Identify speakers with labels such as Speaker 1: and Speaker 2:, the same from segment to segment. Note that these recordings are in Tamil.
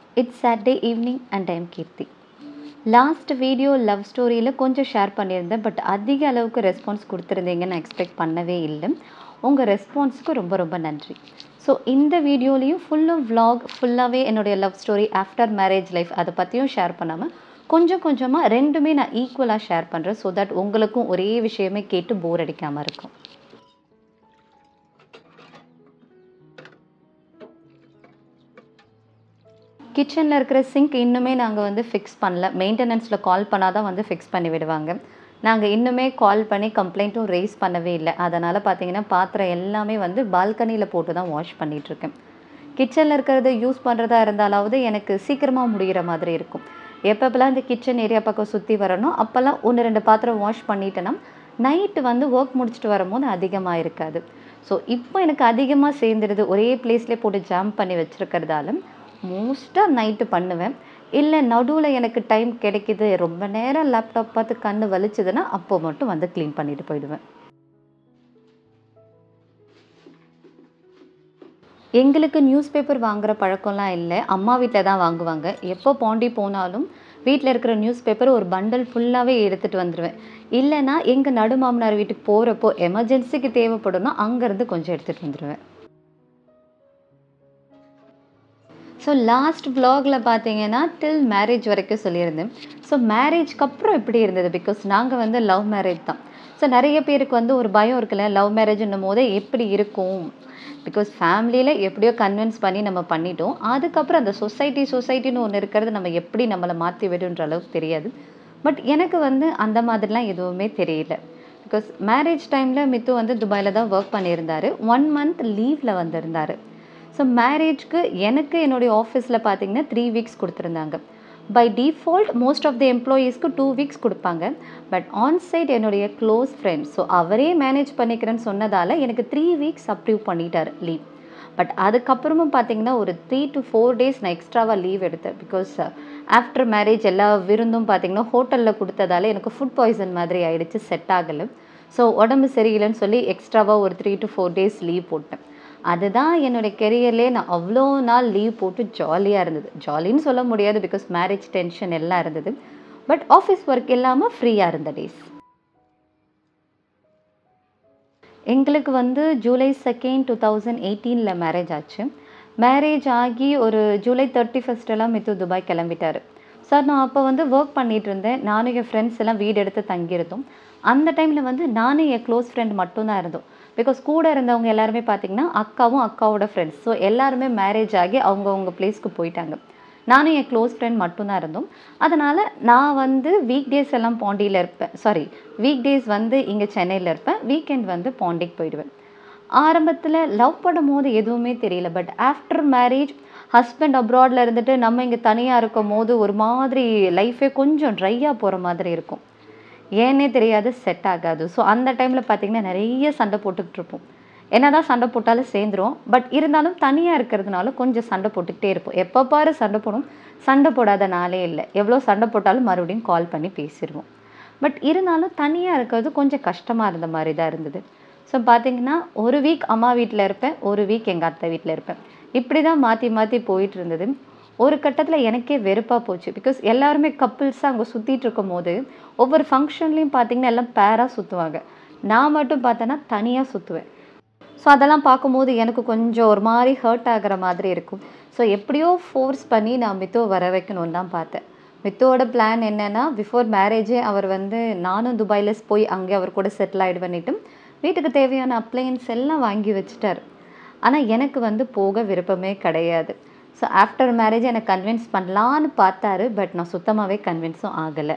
Speaker 1: it's Saturday evening and I'm Keerthi last video love ஸ்டோரியில் கொஞ்சம் ஷேர் பண்ணியிருந்தேன் பட் அதிக அளவுக்கு ரெஸ்பான்ஸ் கொடுத்துருந்தீங்கன்னு நான் எக்ஸ்பெக்ட் பண்ணவே இல்லை உங்கள் ரெஸ்பான்ஸுக்கு ரொம்ப ரொம்ப நன்றி ஸோ இந்த வீடியோலையும் ஃபுல்லும் vlog ஃபுல்லாகவே என்னுடைய love story after marriage life அதை பற்றியும் ஷேர் பண்ணாமல் கொஞ்சம் கொஞ்சமாக ரெண்டுமே நான் ஈக்குவலாக ஷேர் பண்ணுறேன் ஸோ தட் உங்களுக்கும் ஒரே விஷயமே கேட்டு போர் அடிக்காமல் இருக்கும் கிச்சனில் இருக்கிற சிங்க் இன்னுமே நாங்கள் வந்து ஃபிக்ஸ் பண்ணல மெயின்டெனன்ஸில் கால் பண்ணால் தான் வந்து ஃபிக்ஸ் பண்ணி விடுவாங்க நாங்கள் இன்னுமே கால் பண்ணி கம்ப்ளைண்ட்டும் ரைஸ் பண்ணவே இல்லை அதனால் பார்த்தீங்கன்னா பாத்திரம் எல்லாமே வந்து பால்கனியில் போட்டு தான் வாஷ் பண்ணிகிட்ருக்கேன் கிச்சனில் இருக்கிறத யூஸ் பண்ணுறதா இருந்தாலாவது எனக்கு சீக்கிரமாக முடிகிற மாதிரி இருக்கும் எப்பப்பெல்லாம் இந்த கிச்சன் ஏரியா பக்கம் சுற்றி வரணும் அப்போல்லாம் ஒன்று ரெண்டு பாத்திரம் வாஷ் பண்ணிட்டேன்னா நைட்டு வந்து ஒர்க் முடிச்சுட்டு வரும்போது அதிகமாக இருக்காது ஸோ இப்போ எனக்கு அதிகமாக சேர்ந்துடுது ஒரே பிளேஸ்லேயே போட்டு ஜாம் பண்ணி வச்சுருக்கிறதால மோஸ்ட்டாக நைட்டு பண்ணுவேன் இல்லை நடுவில் எனக்கு டைம் கிடைக்குது ரொம்ப நேரம் லேப்டாப் பார்த்து கண்ணு வலிச்சுதுன்னா அப்போ மட்டும் வந்து க்ளீன் பண்ணிட்டு போயிடுவேன் எங்களுக்கு நியூஸ் பேப்பர் வாங்குற பழக்கம்லாம் இல்லை அம்மா வீட்டில் தான் வாங்குவாங்க எப்போ பாண்டி போனாலும் வீட்டில் இருக்கிற நியூஸ் பேப்பர் ஒரு பண்டல் ஃபுல்லாகவே எடுத்துகிட்டு வந்துடுவேன் இல்லைன்னா எங்கள் நடுமாமனார் வீட்டுக்கு போகிறப்போ எமர்ஜென்சிக்கு தேவைப்படும்னா அங்கேருந்து கொஞ்சம் எடுத்துகிட்டு வந்துடுவேன் ஸோ லாஸ்ட் vlogல பார்த்தீங்கன்னா டில் மேரேஜ் வரைக்கும் சொல்லியிருந்தேன் ஸோ மேரேஜ்க்கு அப்புறம் எப்படி இருந்தது பிகாஸ் நாங்கள் வந்து லவ் மேரேஜ் தான் ஸோ நிறைய பேருக்கு வந்து ஒரு பயம் இருக்குல்ல லவ் மேரேஜ்ன்னும் போதே எப்படி இருக்கும் பிகாஸ் ஃபேமிலியில் எப்படியோ கன்வின்ஸ் பண்ணி நம்ம பண்ணிட்டோம் அதுக்கப்புறம் அந்த சொசைட்டி சொசைட்டின்னு ஒன்று இருக்கிறது நம்ம எப்படி நம்மளை மாற்றி விடுன்ற அளவுக்கு தெரியாது பட் எனக்கு வந்து அந்த மாதிரிலாம் எதுவுமே தெரியல பிகாஸ் மேரேஜ் டைமில் மித்து வந்து துபாயில் தான் ஒர்க் பண்ணியிருந்தார் ஒன் மந்த் லீவில் வந்திருந்தார் ஸோ மேரேஜ்க்கு எனக்கு என்னுடைய ஆஃபீஸில் பார்த்தீங்கன்னா த்ரீ வீக்ஸ் கொடுத்துருந்தாங்க by default most of the எம்ப்ளாயீஸ்க்கு டூ வீக்ஸ் கொடுப்பாங்க பட் ஆன் சைட் என்னுடைய க்ளோஸ் ஃப்ரெண்ட் ஸோ அவரே மேனேஜ் பண்ணிக்கிறேன்னு சொன்னதால் எனக்கு த்ரீ வீக்ஸ் அப்ரூவ் பண்ணிட்டார் லீவ் பட் அதுக்கப்புறமும் பார்த்தீங்கன்னா ஒரு த்ரீ டு ஃபோர் டேஸ் நான் எக்ஸ்ட்ராவாக லீவ் எடுத்தேன் பிகாஸ் ஆஃப்டர் மேரேஜ் எல்லா விருந்தும் பார்த்தீங்கன்னா ஹோட்டலில் கொடுத்ததால எனக்கு ஃபுட் பாய்சன் மாதிரி ஆயிடுச்சு செட் ஆகலை ஸோ உடம்பு சரியில்லைன்னு சொல்லி எக்ஸ்ட்ராவாக ஒரு three to four days leave போட்டேன் அதுதான் என்னுடைய கெரியர்லேயே நான் அவ்வளோ நாள் லீவ் போட்டு ஜாலியாக இருந்தது ஜாலின்னு சொல்ல முடியாது பிகாஸ் மேரேஜ் டென்ஷன் எல்லாம் இருந்தது பட் ஆஃபீஸ் ஒர்க் இல்லாமல் ஃப்ரீயாக இருந்த டேஸ் எங்களுக்கு வந்து ஜூலை செகண்ட் டூ தௌசண்ட் எயிட்டீனில் மேரேஜ் ஆச்சு மேரேஜ் ஆகி ஒரு ஜூலை தேர்ட்டி ஃபஸ்ட்டெல்லாம் மித்து துபாய் கிளம்பிட்டார் சார் நான் அப்போ வந்து ஒர்க் பண்ணிகிட்டு இருந்தேன் நானும் என் ஃப்ரெண்ட்ஸ் எல்லாம் வீடு எடுத்து தங்கியிருந்தோம் அந்த டைமில் வந்து நானும் என் க்ளோஸ் ஃப்ரெண்ட் மட்டும்தான் இருந்தோம் பிகாஸ் கூட இருந்தவங்க எல்லாருமே பார்த்தீங்கன்னா அக்காவும் அக்காவோட ஃப்ரெண்ட்ஸ் ஸோ எல்லாருமே மேரேஜ் ஆகி அவங்கவுங்க பிளேஸ்க்கு போயிட்டாங்க நானும் என் க்ளோஸ் ஃப்ரெண்ட் மட்டும்தான் இருந்தோம் அதனால் நான் வந்து வீக் டேஸ் எல்லாம் பாண்டியில் இருப்பேன் சாரி வீக் டேஸ் வந்து இங்கே சென்னையில் இருப்பேன் வீக்கெண்ட் வந்து பாண்டிக்கு போயிடுவேன் ஆரம்பத்தில் லவ் பண்ணும் போது எதுவுமே தெரியல பட் ஆஃப்டர் மேரேஜ் ஹஸ்பண்ட் அப்ராடில் இருந்துட்டு நம்ம இங்கே தனியாக இருக்கும் போது ஒரு மாதிரி லைஃபே கொஞ்சம் ட்ரையாக போகிற மாதிரி இருக்கும் ஏன்னே தெரியாது செட் ஆகாது ஸோ அந்த டைமில் பார்த்திங்கன்னா நிறைய சண்டை போட்டுக்கிட்டு இருப்போம் என்ன தான் சண்டை போட்டாலும் சேர்ந்துரும் பட் இருந்தாலும் தனியாக இருக்கிறதுனால கொஞ்சம் சண்டை போட்டுக்கிட்டே இருப்போம் எப்போ பாரு சண்டை போடும் சண்டை போடாத நாளே இல்லை எவ்வளோ சண்டை போட்டாலும் மறுபடியும் கால் பண்ணி பேசிடுவோம் பட் இருந்தாலும் தனியாக இருக்கிறது கொஞ்சம் கஷ்டமாக இருந்த மாதிரி தான் இருந்தது ஸோ பார்த்தீங்கன்னா ஒரு வீக் அம்மா வீட்டில் இருப்பேன் ஒரு வீக் எங்கள் அத்தை வீட்டில் இருப்பேன் இப்படி தான் மாற்றி மாற்றி போயிட்டு இருந்தது ஒரு கட்டத்தில் எனக்கே வெறுப்பாக போச்சு பிகாஸ் எல்லாருமே கப்புள்ஸாக அங்கே சுற்றிட்டு இருக்கும் போது ஒவ்வொரு ஃபங்க்ஷன்லேயும் பார்த்தீங்கன்னா எல்லாம் பேராக சுற்றுவாங்க நான் மட்டும் பார்த்தேன்னா தனியாக சுற்றுவேன் ஸோ அதெல்லாம் பார்க்கும்போது எனக்கு கொஞ்சம் ஒரு மாதிரி ஹர்ட் ஆகிற மாதிரி இருக்கும் ஸோ எப்படியோ ஃபோர்ஸ் பண்ணி நான் மித்தோ வர வைக்கணும்னு தான் பார்த்தேன் மித்தோட பிளான் என்னென்னா பிஃபோர் மேரேஜே அவர் வந்து நானும் துபாயில் போய் அங்கே அவர் கூட செட்டில் ஆகிடுவேன்னுட்டு வீட்டுக்கு தேவையான அப்ளையன்ஸ் எல்லாம் வாங்கி வச்சுட்டார் ஆனால் எனக்கு வந்து போக விருப்பமே கிடையாது ஸோ ஆஃப்டர் மேரேஜ் எனக்கு கன்வின்ஸ் பண்ணலான்னு பார்த்தாரு பட் நான் சுத்தமாகவே கன்வின்ஸும் ஆகலை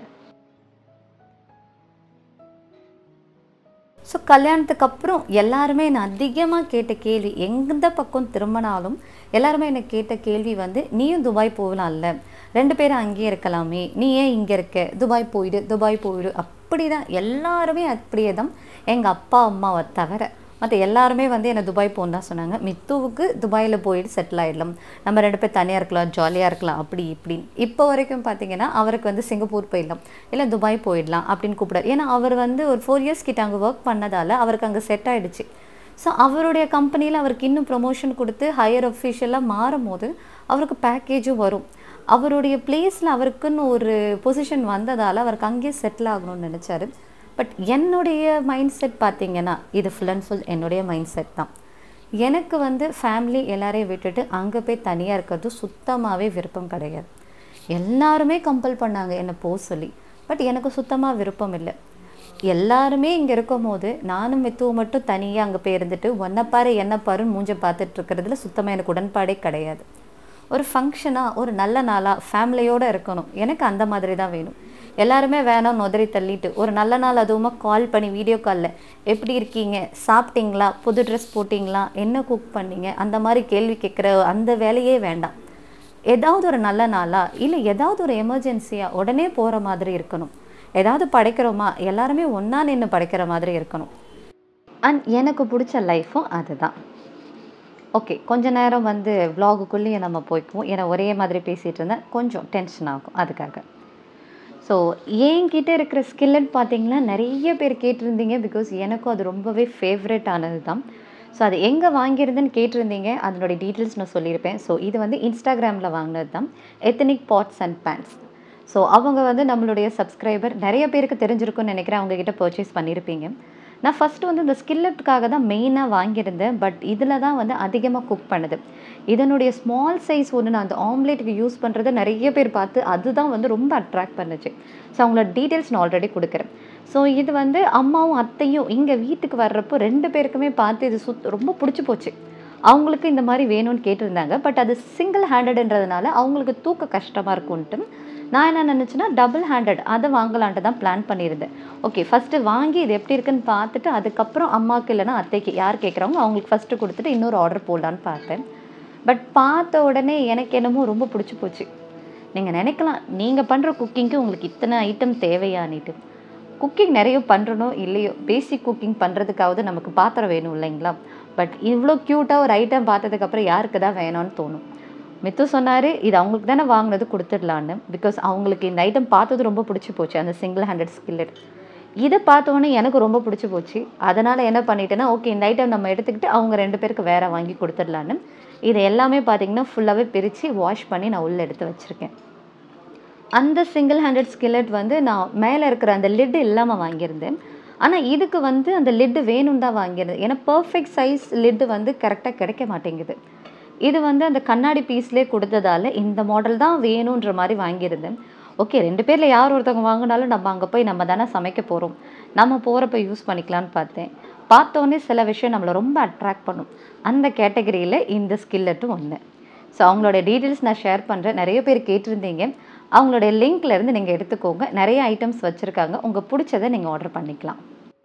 Speaker 1: ஸோ கல்யாணத்துக்கு அப்புறம் எல்லாருமே என்னை அதிகமாக கேட்ட கேள்வி எந்த பக்கம் திரும்பினாலும் எல்லாருமே என்னை கேட்ட கேள்வி வந்து நீயும் துபாய் போகலாம்ல ரெண்டு பேரும் அங்கேயே இருக்கலாமே நீ ஏன் இங்கே இருக்க துபாய் போயிடு துபாய் போயிடு அப்படி தான் எல்லாருமே அப்படியே தான் எங்கள் அப்பா அம்மாவை தவிர மற்ற எல்லாருமே வந்து என்னை துபாய் போகணும் தான் சொன்னாங்க மித்துவுக்கு துபாயில் போயிட்டு செட்டில் ஆகிடலாம் நம்ம ரெண்டு பேர் தனியாக இருக்கலாம் ஜாலியாக இருக்கலாம் அப்படி இப்படின்னு இப்போ வரைக்கும் பார்த்தீங்கன்னா அவருக்கு வந்து சிங்கப்பூர் போயிடலாம் இல்லை துபாய் போயிடலாம் அப்படின்னு கூப்பிடாரு ஏன்னா அவர் வந்து ஒரு ஃபோர் இயர்ஸ் கிட்ட அங்கே ஒர்க் பண்ணதால் அவருக்கு அங்கே செட் ஆகிடுச்சு ஸோ அவருடைய கம்பெனியில் அவருக்கு இன்னும் ப்ரொமோஷன் கொடுத்து ஹையர் அஃபீஷியலாக மாறும் போது அவருக்கு பேக்கேஜும் வரும் அவருடைய பிளேஸில் அவருக்குன்னு ஒரு பொசிஷன் வந்ததால் அவருக்கு அங்கேயே செட்டில் ஆகணும்னு நினச்சாரு பட் என்னுடைய மைண்ட் செட் பார்த்தீங்கன்னா இது ஃபுல் அண்ட் ஃபுல் என்னுடைய மைண்ட் செட் தான் எனக்கு வந்து ஃபேமிலி எல்லாரையும் விட்டுட்டு அங்கே போய் தனியாக இருக்கிறது சுத்தமாகவே விருப்பம் கிடையாது எல்லாருமே கம்பல் பண்ணாங்க என்னை போக சொல்லி பட் எனக்கு சுத்தமாக விருப்பம் இல்லை எல்லாருமே இங்கே இருக்கும் போது நானும் மித்துவும் மட்டும் தனியாக அங்கே போய் இருந்துட்டு ஒன்றை பாரு என்ன பாருன்னு மூஞ்ச பார்த்துட்டு இருக்கிறதுல சுத்தமாக எனக்கு உடன்பாடே கிடையாது ஒரு ஃபங்க்ஷனாக ஒரு நல்ல நாளாக ஃபேமிலியோடு இருக்கணும் எனக்கு அந்த மாதிரி தான் வேணும் எல்லாருமே வேணாம் நொதறி தள்ளிட்டு ஒரு நல்ல நாள் அதுவுமா கால் பண்ணி வீடியோ காலில் எப்படி இருக்கீங்க சாப்பிட்டீங்களா புது ட்ரெஸ் போட்டிங்களா என்ன குக் பண்ணீங்க அந்த மாதிரி கேள்வி கேட்குற அந்த வேலையே வேண்டாம் ஏதாவது ஒரு நல்ல நாளா இல்லை ஏதாவது ஒரு எமர்ஜென்சியாக உடனே போகிற மாதிரி இருக்கணும் ஏதாவது படைக்கிறோமா எல்லாருமே ஒன்றா நின்று படைக்கிற மாதிரி இருக்கணும் அண்ட் எனக்கு பிடிச்ச லைஃப்பும் அதுதான் ஓகே கொஞ்ச நேரம் வந்து விலாகுக்குள்ளேயே நம்ம போய்க்குவோம் ஏன்னா ஒரே மாதிரி பேசிகிட்டு இருந்தேன் கொஞ்சம் டென்ஷன் ஆகும் அதுக்காக ஸோ என்கிட்ட இருக்கிற ஸ்கில்லட் பார்த்தீங்கன்னா நிறைய பேர் கேட்டிருந்தீங்க பிகாஸ் எனக்கும் அது ரொம்பவே ஃபேவரட் ஆனது தான் ஸோ அது எங்கே வாங்கியிருந்தேன்னு கேட்டிருந்தீங்க அதனுடைய டீட்டெயில்ஸ் நான் சொல்லியிருப்பேன் ஸோ இது வந்து இன்ஸ்டாகிராமில் வாங்கினது தான் ethnic pots and pants so அவங்க வந்து நம்மளுடைய சப்ஸ்கிரைபர் நிறைய பேருக்கு தெரிஞ்சிருக்கும்னு நினைக்கிறேன் அவங்கக்கிட்ட பர்ச்சேஸ் பண்ணியிருப்பீங்க நான் ஃபஸ்ட்டு வந்து இந்த ஸ்கில்லட்டுக்காக தான் மெயினாக வாங்கியிருந்தேன் பட் இதில் தான் வந்து அதிகமாக குக் பண்ணுது இதனுடைய ஸ்மால் சைஸ் ஒன்று நான் அந்த ஆம்லேட்டுக்கு யூஸ் பண்ணுறது நிறைய பேர் பார்த்து அதுதான் வந்து ரொம்ப அட்ராக்ட் பண்ணுச்சு ஸோ அவங்களோட டீட்டெயில்ஸ் நான் ஆல்ரெடி கொடுக்குறேன் ஸோ இது வந்து அம்மாவும் அத்தையும் இங்கே வீட்டுக்கு வர்றப்போ ரெண்டு பேருக்குமே பார்த்து இது சுத் ரொம்ப பிடிச்சி போச்சு அவங்களுக்கு இந்த மாதிரி வேணும்னு கேட்டிருந்தாங்க பட் அது சிங்கிள் ஹேண்டட்ன்றதுனால அவங்களுக்கு தூக்க கஷ்டமாக இருக்கும்ன்ட்டு நான் என்ன நினச்சேன்னா டபுள் ஹேண்டட் அதை வாங்கலான்ட்டு தான் பிளான் பண்ணியிருந்தேன் ஓகே ஃபஸ்ட்டு வாங்கி இது எப்படி இருக்குன்னு பார்த்துட்டு அதுக்கப்புறம் அம்மாவுக்கு இல்லைன்னா அத்தைக்கு யார் கேட்குறாங்க அவங்களுக்கு ஃபஸ்ட்டு கொடுத்துட்டு இன்னொரு ஆர்டர் போடலான்னு பார்த்தேன் பட் பார்த்த உடனே எனக்கு என்னமோ ரொம்ப பிடிச்சி போச்சு நீங்கள் நினைக்கலாம் நீங்கள் பண்ணுற குக்கிங்க்கு உங்களுக்கு இத்தனை ஐட்டம் தேவையானிட்டு குக்கிங் நிறைய பண்ணுறனோ இல்லையோ பேசிக் குக்கிங் பண்ணுறதுக்காவது நமக்கு பாத்திரம் வேணும் இல்லைங்களா பட் இவ்வளோ க்யூட்டாக ஒரு ஐட்டம் பார்த்ததுக்கப்புறம் யாருக்கு தான் வேணும்னு தோணும் மித்து சொன்னார் இது அவங்களுக்கு தானே வாங்கினது கொடுத்துடலான்னு பிகாஸ் அவங்களுக்கு இந்த ஐட்டம் பார்த்தது ரொம்ப பிடிச்சி போச்சு அந்த சிங்கிள் ஹண்ட்ரட் ஸ்கில்லட் இதை பார்த்தோன்னே எனக்கு ரொம்ப பிடிச்சி போச்சு அதனால் என்ன பண்ணிட்டேன்னா ஓகே இந்த ஐட்டம் நம்ம எடுத்துக்கிட்டு அவங்க ரெண்டு பேருக்கு வேறு வாங்கி கொடுத்துடலான்னு இது எல்லாமே பார்த்தீங்கன்னா ஃபுல்லாகவே பிரித்து வாஷ் பண்ணி நான் உள்ளே எடுத்து வச்சுருக்கேன் அந்த சிங்கிள் ஹண்ட்ரட் ஸ்கில்லட் வந்து நான் மேலே இருக்கிற அந்த லிட்டு இல்லாமல் வாங்கியிருந்தேன் ஆனால் இதுக்கு வந்து அந்த லிட்டு வேணும் தான் வாங்கியிருந்தேன் ஏன்னா பர்ஃபெக்ட் சைஸ் லிட்டு வந்து கரெக்டாக கிடைக்க மாட்டேங்குது இது வந்து அந்த கண்ணாடி பீஸ்லேயே கொடுத்ததால இந்த மாடல் தான் வேணுன்ற மாதிரி வாங்கியிருந்தேன் ஓகே ரெண்டு பேரில் யார் ஒருத்தவங்க வாங்கினாலும் நம்ம அங்கே போய் நம்ம தானே சமைக்க போகிறோம் நம்ம போகிறப்ப யூஸ் பண்ணிக்கலான்னு பார்த்தேன் பார்த்தோன்னே சில விஷயம் நம்மளை ரொம்ப அட்ராக்ட் பண்ணும் அந்த கேட்டகரியில் இந்த ஸ்கில்லட்டும் ஒன்று ஸோ அவங்களோட டீட்டெயில்ஸ் நான் ஷேர் பண்ணுறேன் நிறைய பேர் கேட்டிருந்தீங்க அவங்களுடைய லிங்க்ல இருந்து நீங்கள் எடுத்துக்கோங்க நிறைய ஐட்டம்ஸ் வச்சுருக்காங்க உங்கள் பிடிச்சதை நீங்கள் ஆர்டர் பண்ணிக்கலாம்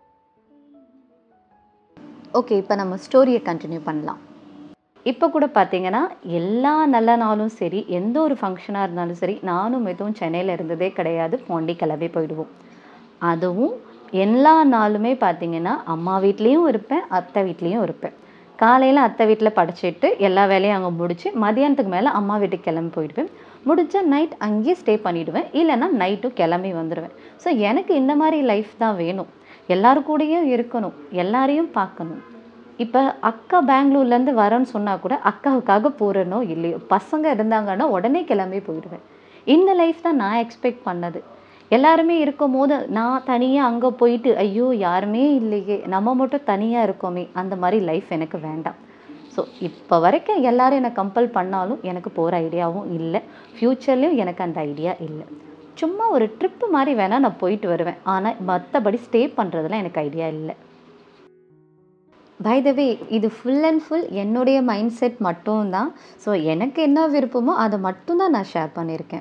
Speaker 1: ஓகே இப்போ நம்ம ஸ்டோரியை கண்டினியூ பண்ணலாம் இப்போ கூட பார்த்தீங்கன்னா எல்லா நல்ல நாளும் சரி எந்த ஒரு ஃபங்க்ஷனாக இருந்தாலும் சரி நானும் எதுவும் சென்னையில் இருந்ததே கிடையாது பாண்டி கிளம்பி போயிடுவோம் அதுவும் எல்லா நாளுமே பார்த்தீங்கன்னா அம்மா வீட்லேயும் இருப்பேன் அத்தை வீட்லேயும் இருப்பேன் காலையில் அத்தை வீட்டில் படிச்சுட்டு எல்லா வேலையும் அங்கே முடிச்சு மதியானத்துக்கு மேலே அம்மா வீட்டுக்கு கிளம்பி போயிடுவேன் முடிஞ்சா நைட் அங்கேயே ஸ்டே பண்ணிவிடுவேன் இல்லைன்னா நைட்டும் கிளம்பி வந்துடுவேன் ஸோ எனக்கு இந்த மாதிரி லைஃப் தான் வேணும் எல்லாரு கூடயும் இருக்கணும் எல்லாரையும் பார்க்கணும் இப்போ அக்கா பெங்களூர்லேருந்து வரேன்னு சொன்னால் கூட அக்காவுக்காக போகிறனோ இல்லையோ பசங்க இருந்தாங்கன்னா உடனே கிளம்பி போயிடுவேன் இந்த லைஃப் தான் நான் எக்ஸ்பெக்ட் பண்ணது எல்லாருமே இருக்கும் போது நான் தனியாக அங்கே போயிட்டு ஐயோ யாருமே இல்லையே நம்ம மட்டும் தனியாக இருக்கோமே அந்த மாதிரி லைஃப் எனக்கு வேண்டாம் ஸோ இப்போ வரைக்கும் எல்லாரும் என்னை கம்பல் பண்ணாலும் எனக்கு போகிற ஐடியாவும் இல்லை ஃப்யூச்சர்லேயும் எனக்கு அந்த ஐடியா இல்லை சும்மா ஒரு ட்ரிப்பு மாதிரி வேணால் நான் போயிட்டு வருவேன் ஆனால் மற்றபடி ஸ்டே பண்ணுறதுலாம் எனக்கு ஐடியா இல்லை பை த வே இது ஃபுல் அண்ட் ஃபுல் என்னுடைய மைண்ட் செட் மட்டும்தான் ஸோ எனக்கு என்ன விருப்பமோ அதை மட்டும்தான் நான் ஷேர் பண்ணியிருக்கேன்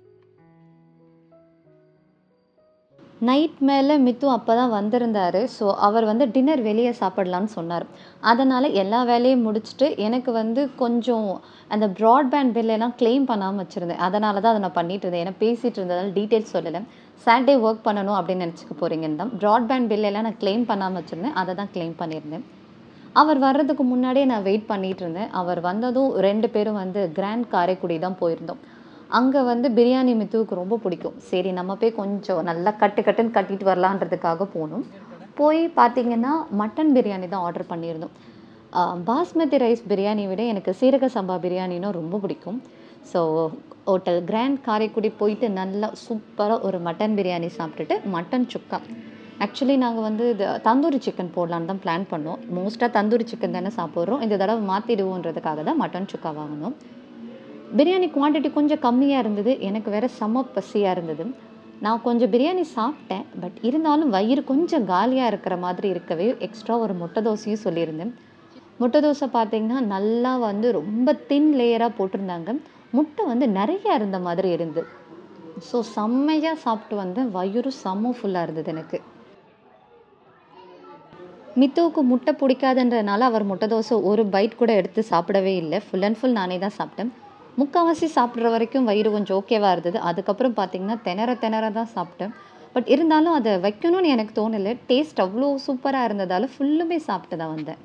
Speaker 1: நைட் மேலே மித்து அப்போ தான் வந்திருந்தார் ஸோ அவர் வந்து டின்னர் வெளியே சாப்பிடலான்னு சொன்னார் அதனால் எல்லா வேலையும் முடிச்சுட்டு எனக்கு வந்து கொஞ்சம் அந்த ப்ராட்பேண்ட் பில்லெல்லாம் க்ளைம் பண்ணாமல் வச்சுருந்தேன் அதனால தான் அதை நான் பண்ணிட்டு இருந்தேன் ஏன்னா பேசிகிட்டு இருந்ததால் டீட்டெயில்ஸ் சொல்லலை சாட்டர்டே ஒர்க் பண்ணணும் அப்படின்னு நினச்சிக்க போகிறீங்கன்னு தான் ப்ராட்பேண்ட் பில்லெல்லாம் நான் க்ளைம் பண்ணாமல் வச்சுருந்தேன் அதை தான் க்ளைம் பண்ணியிருந்தேன் அவர் வர்றதுக்கு முன்னாடியே நான் வெயிட் பண்ணிகிட்டு இருந்தேன் அவர் வந்ததும் ரெண்டு பேரும் வந்து கிராண்ட் காரைக்குடி தான் போயிருந்தோம் அங்கே வந்து பிரியாணி மித்துவுக்கு ரொம்ப பிடிக்கும் சரி நம்ம போய் கொஞ்சம் நல்லா கட்டு கட்டுன்னு கட்டிட்டு வரலான்றதுக்காக போனோம் போய் பார்த்தீங்கன்னா மட்டன் பிரியாணி தான் ஆர்டர் பண்ணியிருந்தோம் பாஸ்மதி ரைஸ் பிரியாணி விட எனக்கு சீரக சம்பா பிரியாணினா ரொம்ப பிடிக்கும் ஸோ ஹோட்டல் கிராண்ட் காரைக்குடி போயிட்டு நல்லா சூப்பராக ஒரு மட்டன் பிரியாணி சாப்பிட்டுட்டு மட்டன் சுக்கா ஆக்சுவலி நாங்கள் வந்து இது தந்தூரி சிக்கன் போடலான்னு தான் பிளான் பண்ணோம் மோஸ்ட்டாக தந்தூரி சிக்கன் தானே சாப்பிட்றோம் இந்த தடவை மாற்றிடுவோன்றதுக்காக தான் மட்டன் சுக்கா வாங்கினோம் பிரியாணி குவான்டிட்டி கொஞ்சம் கம்மியாக இருந்தது எனக்கு வேறு செம பசியாக இருந்தது நான் கொஞ்சம் பிரியாணி சாப்பிட்டேன் பட் இருந்தாலும் வயிறு கொஞ்சம் காலியாக இருக்கிற மாதிரி இருக்கவே எக்ஸ்ட்ரா ஒரு முட்டை தோசையும் சொல்லியிருந்தேன் முட்டை தோசை பார்த்தீங்கன்னா நல்லா வந்து ரொம்ப தின் லேயராக போட்டிருந்தாங்க முட்டை வந்து நிறைய இருந்த மாதிரி இருந்து ஸோ செம்மையாக சாப்பிட்டு வந்தேன் வயிறு செம்ம ஃபுல்லாக இருந்தது எனக்கு மித்துவுக்கு முட்டை பிடிக்காதுன்றனால அவர் முட்டை தோசை ஒரு பைட் கூட எடுத்து சாப்பிடவே இல்லை ஃபுல் அண்ட் ஃபுல் நானே தான் சாப்பிட்டேன் முக்கால்வாசி சாப்பிட்ற வரைக்கும் வயிறு கொஞ்சம் ஓகேவாக இருந்தது அதுக்கப்புறம் பார்த்தீங்கன்னா திணற திணற தான் சாப்பிட்டேன் பட் இருந்தாலும் அதை வைக்கணும்னு எனக்கு தோணலை டேஸ்ட் அவ்வளோ சூப்பராக இருந்ததால் ஃபுல்லுமே சாப்பிட்டு தான் வந்தேன்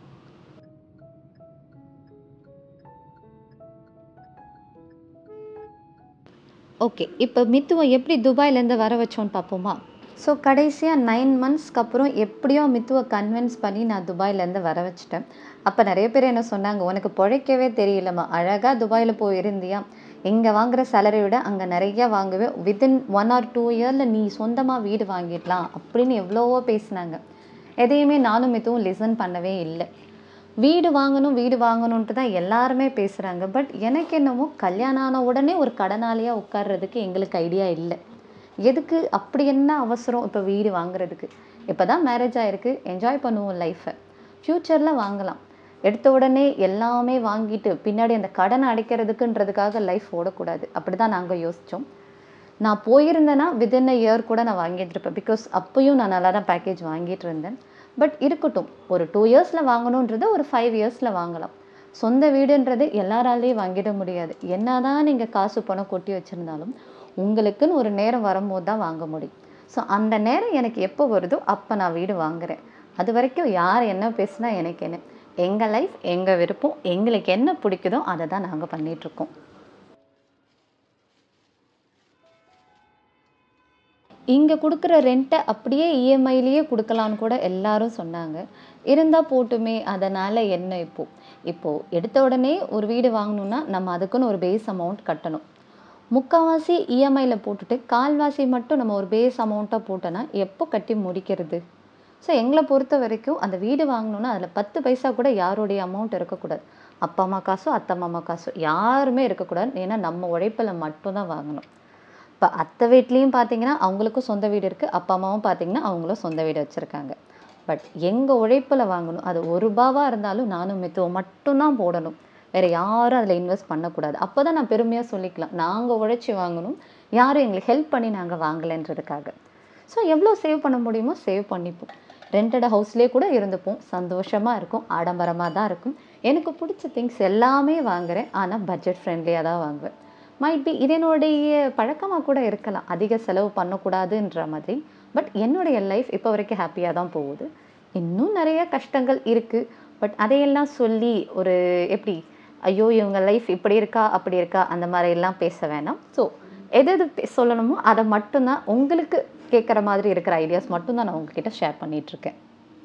Speaker 1: ஓகே இப்போ மித்துவை எப்படி துபாயிலேருந்து வர வச்சோன்னு பார்ப்போமா ஸோ கடைசியாக நைன் மந்த்ஸ்க்கு அப்புறம் எப்படியோ மித்துவை கன்வின்ஸ் பண்ணி நான் துபாயிலேருந்து வர வச்சிட்டேன் அப்போ நிறைய பேர் என்ன சொன்னாங்க உனக்கு பிழைக்கவே தெரியலம்மா அழகாக துபாயில் போயிருந்தியா இங்கே வாங்குற சேலரி விட அங்கே நிறைய வாங்குவே வித்தின் ஒன் ஆர் டூ இயரில் நீ சொந்தமாக வீடு வாங்கிடலாம் அப்படின்னு எவ்வளவோ பேசினாங்க எதையுமே நானும் மித்துவும் லிசன் பண்ணவே இல்லை வீடு வாங்கணும் வீடு வாங்கணுன்ட்டு தான் எல்லாருமே பேசுகிறாங்க பட் எனக்கு என்னமோ கல்யாணம் ஆன உடனே ஒரு கடனாளியாக உட்கார்றதுக்கு எங்களுக்கு ஐடியா இல்லை எதுக்கு அப்படி என்ன அவசரம் இப்போ வீடு வாங்குறதுக்கு இப்போ தான் மேரேஜ் ஆகிருக்கு என்ஜாய் பண்ணுவோம் லைஃப்பை ஃப்யூச்சரில் வாங்கலாம் எடுத்த உடனே எல்லாமே வாங்கிட்டு பின்னாடி அந்த கடனை அடைக்கிறதுக்குன்றதுக்காக லைஃப் ஓடக்கூடாது அப்படி தான் நாங்கள் யோசித்தோம் நான் போயிருந்தேன்னா வித்தின் அ இயர் கூட நான் வாங்கிட்டு இருப்பேன் பிகாஸ் அப்பயும் நான் நல்லா தான் பேக்கேஜ் வாங்கிட்டு இருந்தேன் பட் இருக்கட்டும் ஒரு டூ இயர்ஸில் வாங்கணுன்றது ஒரு ஃபைவ் இயர்ஸில் வாங்கலாம் சொந்த வீடுன்றது எல்லாராலையும் வாங்கிட முடியாது என்னதான் நீங்கள் காசு பணம் கொட்டி வச்சுருந்தாலும் உங்களுக்குன்னு ஒரு நேரம் வரும்போது தான் வாங்க முடியும் ஸோ அந்த நேரம் எனக்கு எப்போ வருதோ அப்போ நான் வீடு வாங்குறேன் அது வரைக்கும் யார் என்ன பேசுனா எனக்கு என்ன எங்கள் லைஃப் எங்கள் விருப்பம் எங்களுக்கு என்ன பிடிக்குதோ அதை தான் நாங்கள் பண்ணிகிட்ருக்கோம் இங்கே கொடுக்குற ரெண்ட்டை அப்படியே இஎம்ஐலேயே கொடுக்கலான்னு கூட எல்லாரும் சொன்னாங்க இருந்தால் போட்டுமே அதனால் என்ன இப்போது இப்போது எடுத்த உடனே ஒரு வீடு வாங்கணுன்னா நம்ம அதுக்குன்னு ஒரு பேஸ் அமௌண்ட் கட்டணும் முக்கால்வாசி இஎம்ஐயில் போட்டுட்டு கால்வாசி மட்டும் நம்ம ஒரு பேஸ் அமௌண்ட்டாக போட்டோன்னா எப்போ கட்டி முடிக்கிறது ஸோ எங்களை பொறுத்த வரைக்கும் அந்த வீடு வாங்கணுன்னா அதில் பத்து பைசா கூட யாருடைய அமௌண்ட் இருக்கக்கூடாது அப்பா அம்மா காசோ அத்தை மாமா காசோ யாருமே இருக்கக்கூடாது ஏன்னா நம்ம உழைப்பில் மட்டும்தான் வாங்கணும் இப்போ அத்தை வீட்லேயும் பார்த்தீங்கன்னா அவங்களுக்கும் சொந்த வீடு இருக்குது அப்பா அம்மாவும் பார்த்தீங்கன்னா அவங்களும் சொந்த வீடு வச்சுருக்காங்க பட் எங்கள் உழைப்பில் வாங்கணும் அது ஒரு ரூபாவாக இருந்தாலும் நானும் மித்துவம் மட்டும்தான் போடணும் வேறு யாரும் அதில் இன்வெஸ்ட் பண்ணக்கூடாது அப்போ தான் நான் பெருமையாக சொல்லிக்கலாம் நாங்கள் உழைச்சி வாங்கணும் யாரும் எங்களுக்கு ஹெல்ப் பண்ணி நாங்கள் வாங்கலைன்றதுக்காக ஸோ எவ்வளோ சேவ் பண்ண முடியுமோ சேவ் பண்ணிப்போம் ரெண்டட் ஹவுஸ்லேயே கூட இருந்துப்போம் சந்தோஷமாக இருக்கும் ஆடம்பரமாக தான் இருக்கும் எனக்கு பிடிச்ச திங்ஸ் எல்லாமே வாங்குறேன் ஆனால் பட்ஜெட் ஃப்ரெண்ட்லியாக தான் வாங்குவேன் மைட் பி இதனுடைய பழக்கமாக கூட இருக்கலாம் அதிக செலவு பண்ணக்கூடாதுன்ற மாதிரி பட் என்னுடைய லைஃப் இப்போ வரைக்கும் ஹாப்பியாக தான் போகுது இன்னும் நிறைய கஷ்டங்கள் இருக்குது பட் அதையெல்லாம் சொல்லி ஒரு எப்படி ஐயோ இவங்க லைஃப் இப்படி இருக்கா அப்படி இருக்கா அந்த மாதிரி எல்லாம் பேச வேணாம் ஸோ எது எது பே- சொல்லணுமோ அதை மட்டும்தான் உங்களுக்கு கேட்குற மாதிரி இருக்கிற ஐடியாஸ் மட்டும்தான் நான் உங்ககிட்ட ஷேர் பண்ணிகிட்ருக்கேன்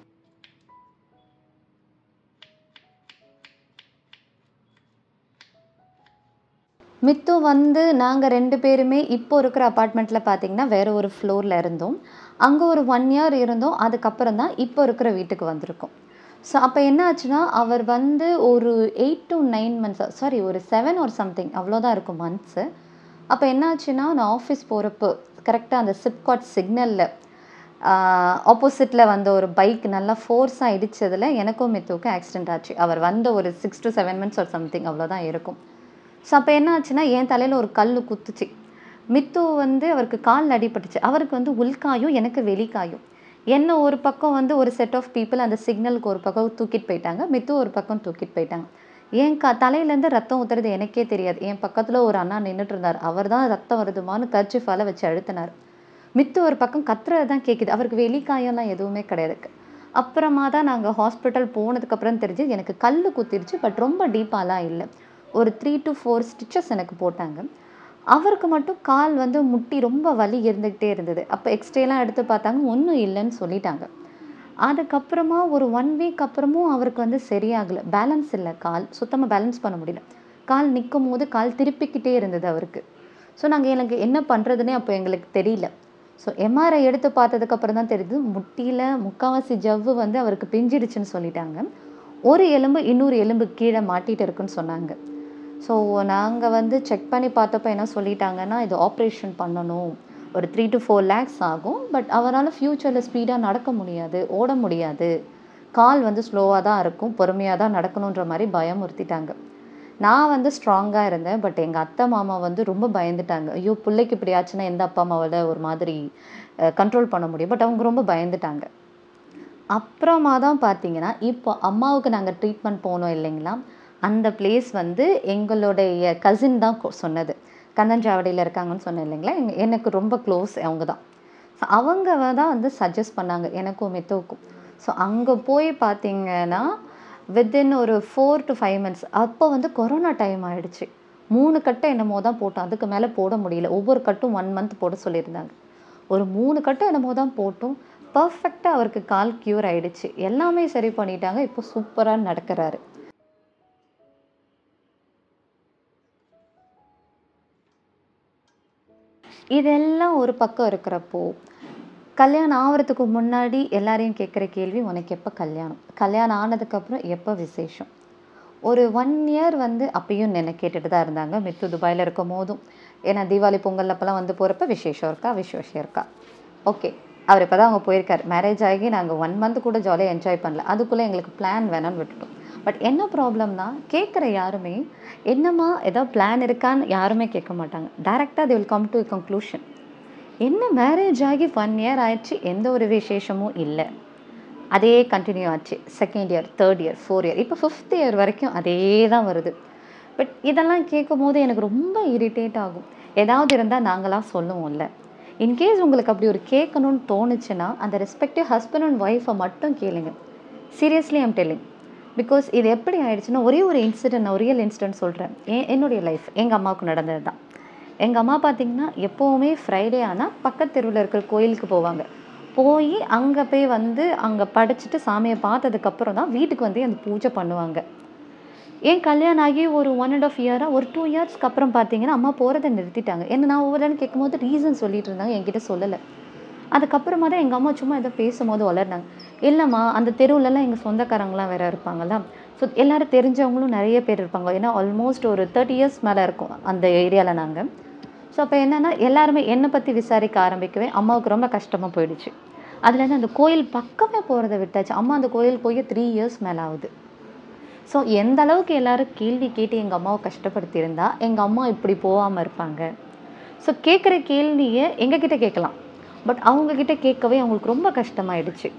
Speaker 1: மித்து வந்து நாங்கள் ரெண்டு பேருமே இப்போ இருக்கிற அப்பார்ட்மெண்ட்டில் பார்த்தீங்கன்னா வேற ஒரு ஃப்ளோரில் இருந்தோம் அங்கே ஒரு ஒன் இயர் இருந்தோம் அதுக்கப்புறம் தான் இப்போ இருக்கிற வீட்டுக்கு வந்திருக்கோம் ஸோ அப்போ என்ன ஆச்சுன்னா அவர் வந்து ஒரு eight to nine months sorry ஒரு செவன் ஒரு சம்திங் அவ்வளோதான் இருக்கும் மந்த்ஸு அப்போ என்ன ஆச்சுன்னா நான் ஆஃபீஸ் போகிறப்போ கரெக்டாக அந்த சிப்காட் சிக்னலில் ஆப்போசிட்டில் வந்த ஒரு பைக் நல்லா ஃபோர்ஸாக இடிச்சதில் எனக்கும் மித்துவுக்கும் ஆக்சிடென்ட் ஆச்சு அவர் வந்த ஒரு சிக்ஸ் டு செவன் மந்த்ஸ் ஒரு சம்திங் அவ்வளோதான் இருக்கும் ஸோ அப்போ என்ன ஆச்சுன்னா என் தலையில் ஒரு கல் குத்துச்சு மித்து வந்து அவருக்கு கால் அடிபட்டுச்சு அவருக்கு வந்து உள்காயும் எனக்கு வெளிக்காயும் என்ன ஒரு பக்கம் வந்து ஒரு செட் ஆஃப் பீப்புள் அந்த சிக்னலுக்கு ஒரு பக்கம் தூக்கிட்டு போயிட்டாங்க மித்து ஒரு பக்கம் தூக்கிட்டு போயிட்டாங்க என் க தலையிலேருந்து ரத்தம் ஊற்றுறது எனக்கே தெரியாது என் பக்கத்தில் ஒரு அண்ணா நின்றுட்டு இருந்தார் அவர் தான் ரத்தம் வருதுமான்னு கர்ச்சிஃபால வச்சு அழுத்தினார் மித்து ஒரு பக்கம் கத்துறது தான் கேட்குது அவருக்கு வெளிக்காயம்லாம் எதுவுமே கிடையாது அப்புறமா தான் நாங்கள் ஹாஸ்பிட்டல் போனதுக்கப்புறம் தெரிஞ்சு எனக்கு கல் குத்திருச்சு பட் ரொம்ப டீப்பாலாம் இல்லை ஒரு த்ரீ டு ஃபோர் ஸ்டிச்சஸ் எனக்கு போட்டாங்க அவருக்கு மட்டும் கால் வந்து முட்டி ரொம்ப வலி இருந்துக்கிட்டே இருந்தது அப்போ எக்ஸ்ரேலாம் எடுத்து பார்த்தாங்க ஒன்றும் இல்லைன்னு சொல்லிட்டாங்க அதுக்கப்புறமா ஒரு ஒன் வீக் அப்புறமும் அவருக்கு வந்து சரியாகலை பேலன்ஸ் இல்லை கால் சுத்தமாக பேலன்ஸ் பண்ண முடியல கால் நிற்கும் போது கால் திருப்பிக்கிட்டே இருந்தது அவருக்கு ஸோ நாங்கள் எனக்கு என்ன பண்ணுறதுனே அப்போ எங்களுக்கு தெரியல ஸோ எம்ஆர்ஐ எடுத்து பார்த்ததுக்கப்புறம் தான் தெரியுது முட்டியில் முக்கால்வாசி ஜவ்வு வந்து அவருக்கு பிஞ்சிடுச்சுன்னு சொல்லிட்டாங்க ஒரு எலும்பு இன்னொரு எலும்பு கீழே மாட்டிட்டு இருக்குன்னு சொன்னாங்க ஸோ நாங்கள் வந்து செக் பண்ணி பார்த்தப்ப என்ன சொல்லிட்டாங்கன்னா இது ஆப்ரேஷன் பண்ணணும் ஒரு த்ரீ டு ஃபோர் லேக்ஸ் ஆகும் பட் அவரால் ஃப்யூச்சரில் ஸ்பீடாக நடக்க முடியாது ஓட முடியாது கால் வந்து ஸ்லோவாக தான் இருக்கும் பொறுமையாக தான் நடக்கணுன்ற மாதிரி பயமுறுத்திட்டாங்க நான் வந்து ஸ்ட்ராங்காக இருந்தேன் பட் எங்கள் அத்தை மாமா வந்து ரொம்ப பயந்துட்டாங்க ஐயோ பிள்ளைக்கு இப்படி ஆச்சுன்னா எந்த அப்பா அம்மாவால் ஒரு மாதிரி கண்ட்ரோல் பண்ண முடியும் பட் அவங்க ரொம்ப பயந்துட்டாங்க அப்புறமா தான் பார்த்தீங்கன்னா இப்போ அம்மாவுக்கு நாங்கள் ட்ரீட்மெண்ட் போனோம் இல்லைங்களா அந்த பிளேஸ் வந்து எங்களுடைய கசின் தான் கொ- சொன்னது கண்ணஞ்சாவடியில் இருக்காங்கன்னு சொன்னேன் இல்லைங்களா எங்க எனக்கு ரொம்ப க்ளோஸ் அவங்க தான் ஸோ அவங்க தான் வந்து சஜஸ்ட் பண்ணாங்க எனக்கும் மெத்தோக்கும் ஸோ அங்கே போய் பார்த்தீங்கன்னா வித்தின் ஒரு ஃபோர் டு ஃபைவ் மந்த்ஸ் அப்போ வந்து கொரோனா டைம் ஆயிடுச்சு மூணு கட்டை என்னமோ தான் போட்டோம் அதுக்கு மேலே போட முடியல ஒவ்வொரு கட்டும் ஒன் மந்த் போட சொல்லியிருந்தாங்க ஒரு மூணு கட்டை என்னமோ தான் போட்டோம் பர்ஃபெக்டாக அவருக்கு கால் க்யூர் ஆயிடுச்சு எல்லாமே சரி பண்ணிட்டாங்க இப்போ சூப்பராக நடக்கிறாரு இதெல்லாம் ஒரு பக்கம் இருக்கிறப்போ கல்யாணம் ஆகிறதுக்கு முன்னாடி எல்லாரையும் கேட்குற கேள்வி உனக்கு எப்போ கல்யாணம் கல்யாணம் ஆனதுக்கப்புறம் எப்போ விசேஷம் ஒரு ஒன் இயர் வந்து அப்பயும் என்ன கேட்டுட்டு தான் இருந்தாங்க மித்து துபாயில் இருக்கும் போதும் ஏன்னா தீபாவளி பொங்கல் அப்போல்லாம் வந்து போகிறப்ப விசேஷம் இருக்கா விசேஷம் இருக்கா ஓகே அவர் இப்போ தான் அவங்க போயிருக்கார் மேரேஜ் ஆகி நாங்கள் ஒன் மந்த் கூட ஜாலியாக என்ஜாய் பண்ணல அதுக்குள்ளே எங்களுக்கு பிளான் வேணாம்னு விட்டுட்டோம் பட் என்ன ப்ராப்ளம்னா கேட்குற யாருமே என்னம்மா ஏதோ பிளான் இருக்கான்னு யாருமே கேட்க மாட்டாங்க டைரெக்டாக they will come to conclusion என்ன மேரேஜ் ஆகி ஒன் இயர் ஆயிடுச்சு எந்த ஒரு விசேஷமும் இல்லை அதே கண்டினியூ ஆச்சு second year third year four year இப்போ ஃபிஃப்த் இயர் வரைக்கும் அதே தான் வருது பட் இதெல்லாம் கேட்கும் போது எனக்கு ரொம்ப இரிட்டேட் ஆகும் ஏதாவது இருந்தால் நாங்களாம் சொல்லுவோம்ல இன்கேஸ் உங்களுக்கு அப்படி ஒரு கேட்கணும்னு தோணுச்சுன்னா அந்த ரெஸ்பெக்டிவ் ஹஸ்பண்ட் அண்ட் ஒய்ஃபை மட்டும் கேளுங்க சீரியஸ்லி ஐம் டெல்லிங் பிகாஸ் இது எப்படி ஆயிடுச்சுன்னா ஒரே ஒரு இன்சிடென்ட் நான் ரியல் இன்சிடென்ட் சொல்கிறேன் என்னுடைய லைஃப் எங்கள் அம்மாவுக்கு நடந்தது தான் எங்கள் அம்மா பார்த்தீங்கன்னா எப்போவுமே ஃப்ரைடே ஆனால் பக்கத்து தெருவில் இருக்கிற கோயிலுக்கு போவாங்க போய் அங்கே போய் வந்து அங்கே படிச்சுட்டு சாமியை பார்த்ததுக்கப்புறம் தான் வீட்டுக்கு வந்து அந்த பூஜை பண்ணுவாங்க ஏன் கல்யாணம் ஆகி ஒரு ஒன் அண்ட் ஆஃப் இயராக ஒரு டூ இயர்ஸ்க்கு அப்புறம் பார்த்தீங்கன்னா அம்மா போகிறத நிறுத்திட்டாங்க என்ன நான் ஒவ்வொரு நேரம் கேட்கும்போது ரீசன் சொல்லிட்டு இருந்தாங்க என்கிட்ட சொல்லலை அதுக்கப்புறமா தான் எங்கள் அம்மா சும்மா ஏதோ பேசும்போது வளர்னாங்க இல்லைம்மா அந்த தெருவுலலாம் எங்கள் சொந்தக்காரங்களாம் வேற இருப்பாங்கல்ல ஸோ எல்லாரும் தெரிஞ்சவங்களும் நிறைய பேர் இருப்பாங்க ஏன்னா ஆல்மோஸ்ட் ஒரு தேர்ட்டி இயர்ஸ் மேலே இருக்கும் அந்த ஏரியாவில் நாங்கள் ஸோ அப்போ என்னென்னா எல்லாருமே என்னை பற்றி விசாரிக்க ஆரம்பிக்கவே அம்மாவுக்கு ரொம்ப கஷ்டமாக போயிடுச்சு அதுலேருந்து அந்த கோயில் பக்கமே போகிறத விட்டாச்சு அம்மா அந்த கோயில் போய் த்ரீ இயர்ஸ் மேலே ஆகுது ஸோ எந்த அளவுக்கு எல்லாரும் கேள்வி கேட்டு எங்கள் அம்மாவை கஷ்டப்படுத்தியிருந்தா எங்கள் அம்மா இப்படி போகாமல் இருப்பாங்க ஸோ கேட்குற கேள்வியை எங்ககிட்ட கேட்கலாம் பட் அவங்கக்கிட்ட கேட்கவே அவங்களுக்கு ரொம்ப கஷ்டமாயிடுச்சு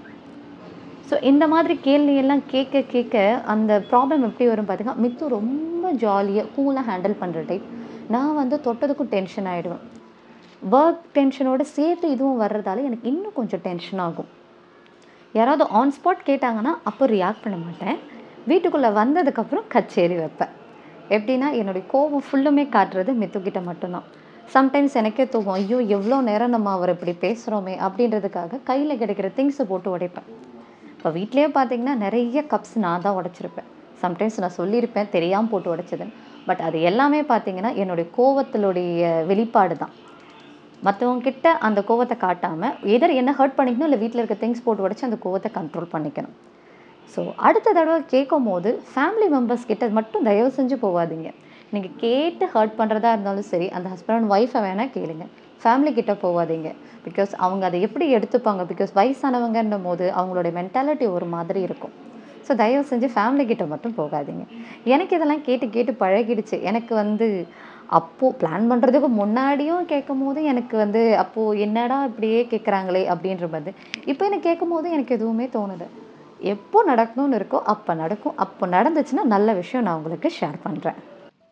Speaker 1: ஸோ இந்த மாதிரி கேள்வியெல்லாம் கேட்க கேட்க அந்த ப்ராப்ளம் எப்படி வரும் பார்த்தீங்கன்னா மித்து ரொம்ப ஜாலியாக கூலாக ஹேண்டில் பண்ணுற டைப் நான் வந்து தொட்டதுக்கும் டென்ஷன் ஆகிடுவேன் ஒர்க் டென்ஷனோட சேர்த்து இதுவும் வர்றதால எனக்கு இன்னும் கொஞ்சம் டென்ஷன் ஆகும் யாராவது ஆன் ஸ்பாட் கேட்டாங்கன்னா அப்போ ரியாக்ட் பண்ண மாட்டேன் வீட்டுக்குள்ளே வந்ததுக்கப்புறம் கச்சேரி வைப்பேன் எப்படின்னா என்னுடைய கோபம் ஃபுல்லுமே காட்டுறது மித்துக்கிட்ட மட்டும்தான் சம்டைம்ஸ் எனக்கே தோகும் ஐயோ எவ்வளோ நேரம் நம்ம அவர் இப்படி பேசுகிறோமே அப்படின்றதுக்காக கையில் கிடைக்கிற திங்ஸை போட்டு உடைப்பேன் இப்போ வீட்லேயே பார்த்தீங்கன்னா நிறைய கப்ஸ் நான் தான் உடைச்சிருப்பேன் சம்டைம்ஸ் நான் சொல்லியிருப்பேன் தெரியாமல் போட்டு உடைச்சதுன்னு பட் அது எல்லாமே பார்த்தீங்கன்னா என்னுடைய கோவத்தினுடைய வெளிப்பாடு தான் மற்றவங்க கிட்ட அந்த கோவத்தை காட்டாமல் எதர் என்ன ஹர்ட் பண்ணிக்கணும் இல்லை வீட்டில் இருக்க திங்ஸ் போட்டு உடச்சி அந்த கோவத்தை கண்ட்ரோல் பண்ணிக்கணும் ஸோ அடுத்த தடவை கேட்கும் போது ஃபேமிலி மெம்பர்ஸ் கிட்ட மட்டும் தயவு செஞ்சு போகாதீங்க நீங்கள் கேட்டு ஹர்ட் பண்ணுறதா இருந்தாலும் சரி அந்த ஹஸ்பண்ட் அண்ட் ஒய்ஃபை வேணால் கேளுங்க ஃபேமிலி கிட்ட போகாதீங்க பிகாஸ் அவங்க அதை எப்படி எடுத்துப்பாங்க பிகாஸ் வயசானவங்கன்னும் போது அவங்களோட மென்டாலிட்டி ஒரு மாதிரி இருக்கும் ஸோ தயவு செஞ்சு ஃபேமிலி கிட்ட மட்டும் போகாதீங்க எனக்கு இதெல்லாம் கேட்டு கேட்டு பழகிடுச்சு எனக்கு வந்து அப்போது பிளான் பண்ணுறதுக்கு முன்னாடியும் கேட்கும் போது எனக்கு வந்து அப்போது என்னடா இப்படியே கேட்குறாங்களே அப்படின்ற மாதிரி இப்போ எனக்கு கேட்கும் போது எனக்கு எதுவுமே தோணுது எப்போ நடக்கணும்னு இருக்கோ அப்போ நடக்கும் அப்போ நடந்துச்சுன்னா நல்ல விஷயம் நான் உங்களுக்கு ஷேர் பண்ணுறேன்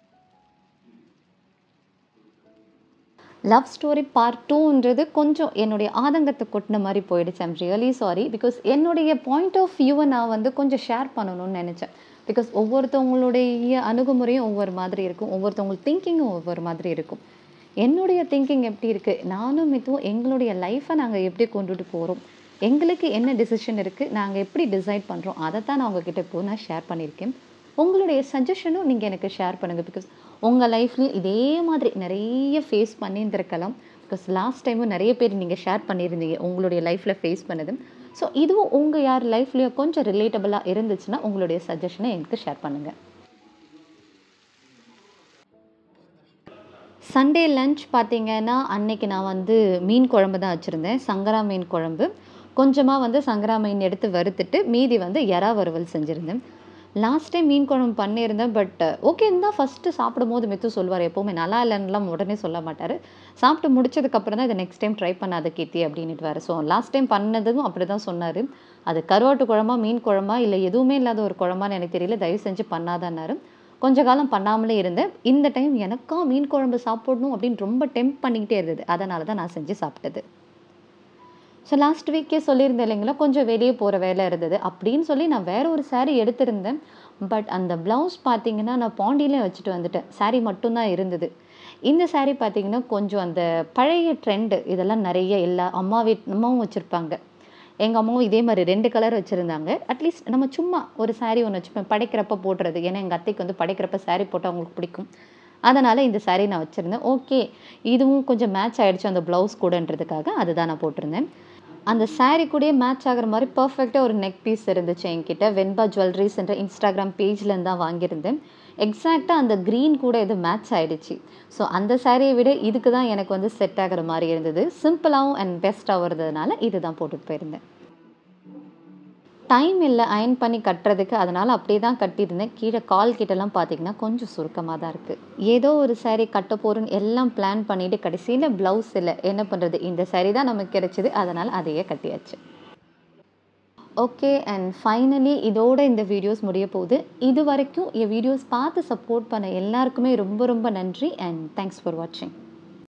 Speaker 1: லவ் ஸ்டோரி பார்ட் டூன்றது கொஞ்சம் என்னுடைய ஆதங்கத்தை கொட்டின மாதிரி போயிடுச்சு ஐம் ரியலி சாரி பிகாஸ் என்னுடைய பாயிண்ட் ஆஃப் வியூவை நான் வந்து கொஞ்சம் ஷேர் பண்ணணும்னு நினச்சேன் பிகாஸ் ஒவ்வொருத்தவங்களுடைய அணுகுமுறையும் ஒவ்வொரு மாதிரி இருக்கும் ஒவ்வொருத்தவங்க திங்கிங்கும் ஒவ்வொரு மாதிரி இருக்கும் என்னுடைய திங்கிங் எப்படி இருக்குது நானும் இதுவும் எங்களுடைய லைஃப்பை நாங்கள் எப்படி கொண்டுட்டு போகிறோம் எங்களுக்கு என்ன டிசிஷன் இருக்குது நாங்கள் எப்படி டிசைட் பண்ணுறோம் அதை தான் நான் உங்ககிட்ட இப்போ நான் ஷேர் பண்ணியிருக்கேன் உங்களுடைய சஜஷனும் நீங்கள் எனக்கு ஷேர் பண்ணுங்கள் பிகாஸ் உங்கள் லைஃப்லேயும் இதே மாதிரி நிறைய ஃபேஸ் பண்ணியிருந்திருக்கலாம் பிகாஸ் லாஸ்ட் டைமும் நிறைய பேர் நீங்கள் ஷேர் பண்ணியிருந்தீங்க உங்களுடைய லைஃப்பில் ஃபேஸ் பண்ணது ஸோ இதுவும் உங்கள் யார் லைஃப்லேயும் கொஞ்சம் ரிலேட்டபுளாக இருந்துச்சுன்னா உங்களுடைய சஜஷனை எனக்கு ஷேர் பண்ணுங்கள் சண்டே லஞ்ச் பார்த்தீங்கன்னா அன்னைக்கு நான் வந்து மீன் குழம்பு தான் வச்சுருந்தேன் சங்கரா மீன் குழம்பு கொஞ்சமாக வந்து சங்கரா மீன் எடுத்து வறுத்துட்டு மீதி வந்து எறா வறுவல் செஞ்சுருந்தேன் லாஸ்ட் டைம் மீன் குழம்பு பண்ணியிருந்தேன் பட் ஓகேன்னு தான் ஃபஸ்ட்டு சாப்பிடும் போது மித்து சொல்வார் எப்போவுமே நல்லா இல்லைன்னுலாம் உடனே சொல்ல மாட்டார் சாப்பிட்டு முடிச்சதுக்கப்புறம் தான் இதை நெக்ஸ்ட் டைம் ட்ரை பண்ணாத கீர்த்தி அப்படின்ட்டு வர ஸோ லாஸ்ட் டைம் பண்ணதும் அப்படி தான் சொன்னார் அது கருவாட்டு குழம்பா மீன் குழம்பா இல்லை எதுவுமே இல்லாத ஒரு குழம்பான்னு எனக்கு தெரியல தயவு செஞ்சு பண்ணாதன்னாரு கொஞ்ச காலம் பண்ணாமலே இருந்தேன் இந்த டைம் எனக்கா மீன் குழம்பு சாப்பிடணும் அப்படின்னு ரொம்ப டெம்ப் பண்ணிக்கிட்டே இருந்தது அதனால தான் நான் செஞ்சு சாப்பிட்டது ஸோ லாஸ்ட் வீக்கே சொல்லியிருந்தேன் இல்லைங்களா கொஞ்சம் வெளியே போகிற வேலை இருந்தது அப்படின்னு சொல்லி நான் வேற ஒரு saree எடுத்திருந்தேன் பட் அந்த ப்ளவுஸ் பார்த்தீங்கன்னா நான் பாண்டியிலே வச்சுட்டு வந்துட்டேன் saree மட்டும்தான் இருந்தது இந்த saree பார்த்தீங்கன்னா கொஞ்சம் அந்த பழைய ட்ரெண்டு இதெல்லாம் நிறைய எல்லா அம்மா வீட் அம்மாவும் வச்சுருப்பாங்க எங்கள் அம்மாவும் இதே மாதிரி ரெண்டு கலர் வச்சுருந்தாங்க அட்லீஸ்ட் நம்ம சும்மா ஒரு saree ஒன்று வச்சுப்பேன் படைக்கிறப்ப போடுறது ஏன்னா எங்கள் அத்தைக்கு வந்து படைக்கிறப்ப saree போட்டால் அவங்களுக்கு பிடிக்கும் அதனால் இந்த saree நான் வச்சுருந்தேன் ஓகே இதுவும் கொஞ்சம் மேட்ச் ஆயிடுச்சு அந்த ப்ளவுஸ் கூடன்றதுக்காக அதுதான் நான் போட்டிருந்தேன் அந்த saree கூடயே மேட்ச் ஆகிற மாதிரி பர்ஃபெக்டாக ஒரு நெக் பீஸ் இருந்துச்சு என்கிட்ட வெண்பா ஜுவல்லரிஸ் என்ற இன்ஸ்டாகிராம் பேஜ்லேருந்து தான் வாங்கியிருந்தேன் எக்ஸாக்டாக அந்த க்ரீன் கூட இது மேட்ச் ஆயிடுச்சு ஸோ அந்த சாரியை விட இதுக்கு தான் எனக்கு வந்து செட் ஆகிற மாதிரி இருந்தது சிம்பிளாகவும் அண்ட் பெஸ்ட்டாக வருதுனால இது தான் போட்டுட்டு போயிருந்தேன் டைம் இல்லை அயன் பண்ணி கட்டுறதுக்கு அதனால் அப்படியே தான் கட்டியிருந்தேன் கீழே கால் கிட்டலாம் பார்த்தீங்கன்னா கொஞ்சம் சுருக்கமாக தான் இருக்குது ஏதோ ஒரு saree கட்ட போகிறோன்னு எல்லாம் பிளான் பண்ணிவிட்டு கடைசியில் ப்ளவுஸ் இல்லை என்ன பண்ணுறது இந்த saree தான் நமக்கு கிடைச்சிது அதனால் அதையே கட்டியாச்சு ஓகே அண்ட் ஃபைனலி இதோட இந்த வீடியோஸ் முடிய போகுது இது வரைக்கும் என் வீடியோஸ் பார்த்து சப்போர்ட் பண்ண எல்லாருக்குமே ரொம்ப ரொம்ப நன்றி அண்ட் தேங்க்ஸ் ஃபார் வாட்சிங்